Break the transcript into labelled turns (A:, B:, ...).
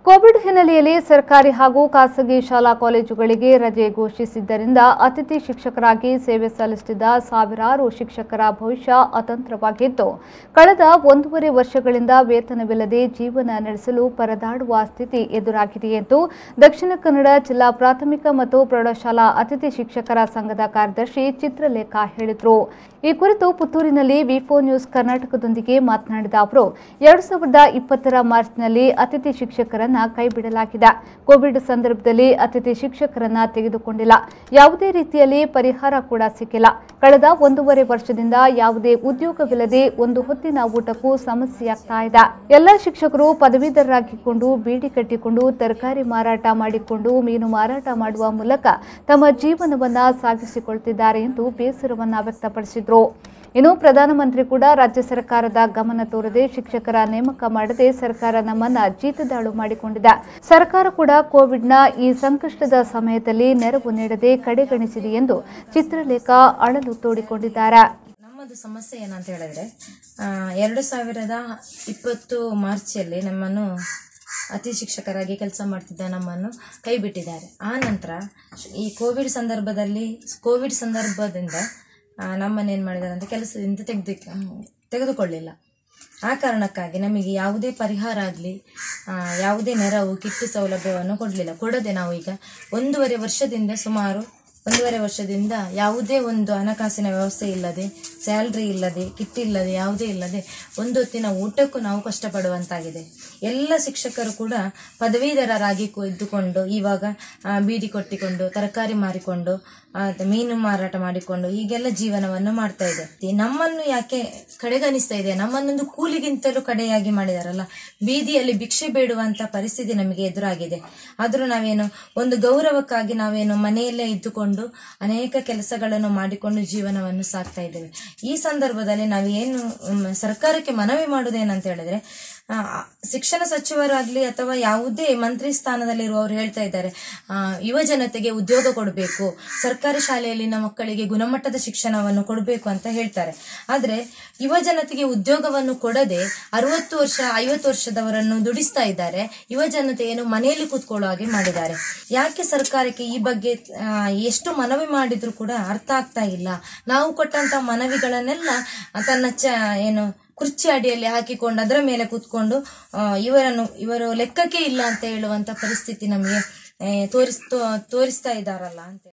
A: Covid ಹಿನ್ನೆಲೆಯಲ್ಲಿ ಸರ್ಕಾರಿ ಹಾಗೂ ಖಾಸಗಿ ಶಾಲಾ ಕಾಲೇಜುಗಳಿಗೆ ರಜೆ ಘೋಷಿಸಿದ್ದರಿಂದ ಅತಿಥಿ ಶಿಕ್ಷಕರಾಗಿ ಸೇವೆ ಸಲ್ಲಿಸುತ್ತಿದ್ದ ಸಾವಿರಾರು ಶಿಕ್ಷಕರ ಭವಿಷ್ಯ ಅತಂತ್ರವಾಗಿದ್ದು ಕಳೆದ ಒಂದೂವರೆ ವರ್ಷಗಳಿಂದ ವೇತನವಿಲ್ಲದೆ ಜೀವನ ನಡೆಸಲು ಪರದಾಡುವ ಸ್ಥಿತಿ ಎದುರಾಗಿದೆ ಎಂದು ದಕ್ಷಿಣ ಕನ್ನಡ ಜಿಲ್ಲಾ ಪ್ರಾಥಮಿಕ ಮತ್ತು ಪ್ರೌಢಶಾಲಾ ಅತಿಥಿ ಶಿಕ್ಷಕರ ಸಂಘದ ಕಾರ್ಯದರ್ಶಿ ಚಿತ್ರಲೇಖ ಹೇಳಿದರು ಈ ಕುರಿತು ಪುತ್ತೂರಿನಲ್ಲಿ ವಿಫೋ ನ್ಯೂಸ್ ಕರ್ನಾಟಕದೊಂದಿಗೆ ಮಾತನಾಡಿದ ಅವರು ಎರಡು ಸಾವಿರದ ಇಪ್ಪತ್ತರ ಮಾರ್ಚ್ನಲ್ಲಿ ಅತಿಥಿ ಶಿಕ್ಷಕರನ್ನ ಕೈಬಿಡಲಾಗಿದೆ ಕೋವಿಡ್ ಸಂದರ್ಭದಲ್ಲಿ ಅತಿಥಿ ಶಿಕ್ಷಕರನ್ನ ತೆಗೆದುಕೊಂಡಿಲ್ಲ ಯಾವುದೇ ರೀತಿಯಲ್ಲಿ ಪರಿಹಾರ ಕೂಡ ಸಿಕ್ಕಿಲ್ಲ ಕಳೆದ ಒಂದೂವರೆ ವರ್ಷದಿಂದ ಯಾವುದೇ ಉದ್ಯೋಗವಿಲ್ಲದೆ ಒಂದು ಹೊತ್ತಿನ ಊಟಕ್ಕೂ ಸಮಸ್ಯೆಯಾಗ್ತಾ ಇದೆ ಎಲ್ಲ ಶಿಕ್ಷಕರು ಪದವೀಧರರಾಗಿಕೊಂಡು ಬೀಡಿ ಕಟ್ಟಿಕೊಂಡು ತರಕಾರಿ ಮಾರಾಟ ಮಾಡಿಕೊಂಡು ಮೀನು ಮಾರಾಟ ಮಾಡುವ ಮೂಲಕ ತಮ್ಮ ಜೀವನವನ್ನ ಸಾಗಿಸಿಕೊಳ್ತಿದ್ದಾರೆ ಎಂದು ಬೇಸರವನ್ನ ವ್ಯಕ್ತಪಡಿಸಿದರು ಇನ್ನು ಪ್ರಧಾನಮಂತ್ರಿ ಕೂಡ ರಾಜ್ಯ ಸರ್ಕಾರದ ಗಮನ ತೋರದೆ ಶಿಕ್ಷಕರ ನೇಮಕ ಮಾಡದೆ ಸರ್ಕಾರ ನಮ್ಮನ್ನ ಜೀತದಾಳು ಮಾಡಿಕೊಂಡಿದೆ ಸರ್ಕಾರ ಕೂಡ ಕೋವಿಡ್ನ ಈ ಸಂಕಷ್ಟದ ಸಮಯದಲ್ಲಿ ನೆರವು ನೀಡದೆ ಕಡೆಗಣಿಸಿದೆ ಎಂದು ಚಿತ್ರಲೇಖ ಅಳಲು ತೋಡಿಕೊಂಡಿದ್ದಾರೆ
B: ನಮ್ಮದು ಸಮಸ್ಯೆ ಏನಂತ ಹೇಳಿದ್ರೆ ಆ, ಎರಡು ಸಾವಿರದ ಇಪ್ಪತ್ತು ಮಾರ್ಚಲ್ಲಿ ನಮ್ಮನ್ನು ಅತಿ ಶಿಕ್ಷಕರಾಗಿ ಕೆಲಸ ಮಾಡ್ತಿದ್ದ ನಮ್ಮನ್ನು ಕೈ ಬಿಟ್ಟಿದ್ದಾರೆ ಆ ನಂತರ ಶ್- ಈ ಕೋವಿಡ್ ಸಂದರ್ಭದಲ್ಲಿ ಕೋವಿಡ್ ಸಂದರ್ಭದಿಂದ ಆ, ನಮ್ಮನ್ನೇನು ಮಾಡಿದ್ದಾರೆ ಅಂತ ಕೆಲಸದಿಂದ ತೆಗೆದು ತೆಗೆದುಕೊಳ್ಳಿಲ್ಲ ಆ ಕಾರಣಕ್ಕಾಗಿ ನಮಗೆ ಯಾವುದೇ ಪರಿಹಾರ ಆಗಲಿ ಯಾವುದೇ ನೆರವು ಕಿಟ್ಟು ಸೌಲಭ್ಯವನ್ನು ಕೊಡಲಿಲ್ಲ ಕೊಡದೆ ನಾವು ಈಗ ಒಂದೂವರೆ ವರ್ಷದಿಂದ ಸುಮಾರು ಒಂದೂವರೆ ವರ್ಷದಿಂದ ಯಾವುದೇ ಒಂದು ಹಣಕಾಸಿನ ವ್ಯವಸ್ಥೆ ಇಲ್ಲದೆ ಸ್ಯಾಲ್ರಿ ಇಲ್ಲದೆ ಕಿಟ್ ಇಲ್ಲದೆ ಯಾವುದೇ ಇಲ್ಲದೆ ಒಂದು ಹೊತ್ತಿನ ಊಟಕ್ಕೂ ನಾವು ಕಷ್ಟಪಡುವಂತಾಗಿದೆ ಎಲ್ಲ ಶಿಕ್ಷಕರು ಕೂಡ ಪದವೀಧರರಾಗಿ ಕು- ಇದ್ದುಕೊಂಡು ಇವಾಗ ಆ, ಬೀಡಿ ಕೊಟ್ಟಿಕೊಂಡು ತರಕಾರಿ ಮಾರಿಕೊಂಡು ಆ, ಮೀನು ಮಾರಾಟ ಮಾಡಿಕೊಂಡು ಹೀಗೆಲ್ಲ ಜೀವನವನ್ನು ಮಾಡ್ತಾ ಇದೆ ಈ ನಮ್ಮನ್ನು ಯಾಕೆ ಕಡೆಗಣಿಸ್ತಾ ಇದೆ ನಮ್ಮನ್ನೊಂದು ಕೂಲಿಗಿಂತಲೂ ಕಡೆಯಾಗಿ ಮಾಡಿದಾರಲ್ಲ ಬೀದಿಯಲ್ಲಿ ಭಿಕ್ಷೆ ಬೇಡುವಂತ ಪರಿಸ್ಥಿತಿ ನಮಗೆ ಎದುರಾಗಿದೆ ಆದರೂ ನಾವೇನು ಒಂದು ಗೌರವಕ್ಕಾಗಿ ನಾವೇನು ಮನೆಯಲ್ಲೇ ಇದ್ದುಕೊಂಡು ಅನೇಕ ಕೆಲಸಗಳನ್ನು ಮಾಡಿಕೊಂಡು ಜೀವನವನ್ನು ಸಾಕ್ತಾ ಇದ್ದೇವೆ ಈ ಸಂದರ್ಭದಲ್ಲಿ ನಾವೇನು ಮ್, ಸರ್ಕಾರಕ್ಕೆ ಮನವಿ ಮಾಡುವುದೇನಂತ ಹೇಳಿದ್ರೆ ಆ, ಶಿಕ್ಷಣ ಸಚಿವರಾಗ್ಲಿ ಅಥವಾ ಯಾವುದೇ ಮಂತ್ರಿ ಸ್ಥಾನದಲ್ಲಿರುವವರು ಹೇಳ್ತಾ ಇದ್ದಾರೆ ಆ, ಯುವ ಜನತೆಗೆ ಉದ್ಯೋಗ ಕೊಡಬೇಕು ಸರ್ಕಾರಿ ಶಾಲೆಯಲ್ಲಿನ ಮಕ್ಕಳಿಗೆ ಗುಣಮಟ್ಟದ ಶಿಕ್ಷಣವನ್ನು ಕೊಡಬೇಕು ಅಂತ ಹೇಳ್ತಾರೆ ಆದ್ರೆ ಯುವ ಜನತೆಗೆ ಉದ್ಯೋಗವನ್ನು ಕೊಡದೆ ಅರವತ್ತು ವರ್ಷ ಐವತ್ತು ವರ್ಷದವರನ್ನು ದುಡಿಸ್ತಾ ಇದ್ದಾರೆ ಯುವ ಜನತೆಯನ್ನು ಮನೆಯಲ್ಲಿ ಕೂತ್ಕೊಳ್ಳೋ ಹಾಗೆ ಮಾಡಿದ್ದಾರೆ ಯಾಕೆ ಸರ್ಕಾರಕ್ಕೆ ಈ ಬಗ್ಗೆ ಆ, ಎಷ್ಟು ಮನವಿ ಮಾಡಿದ್ರು ಕೂಡ ಅರ್ಥ ಆಗ್ತಾ ಇಲ್ಲ ನಾವು ಕೊಟ್ಟಂತ ಮನವಿಗಳನ್ನೆಲ್ಲ ತನ್ನ ಚ ಏನು ಕುರ್ಚಿ ಅಡಿಯಲ್ಲಿ ಹಾಕಿಕೊಂಡು ಅದರ ಮೇಲೆ ಕೂತ್ಕೊಂಡು ಆ, ಇವರನ್ನು ಇವರು ಲೆಕ್ಕಕ್ಕೆ ಇಲ್ಲ ಅಂತ ಹೇಳುವಂತ ಪರಿಸ್ಥಿತಿ ನಮಗೆ ಆ, ತೋರಿಸ್ ತೋ- ತೋರಿಸ್ತಾ ಇದ್ದಾರಲ್ಲ ಅಂತ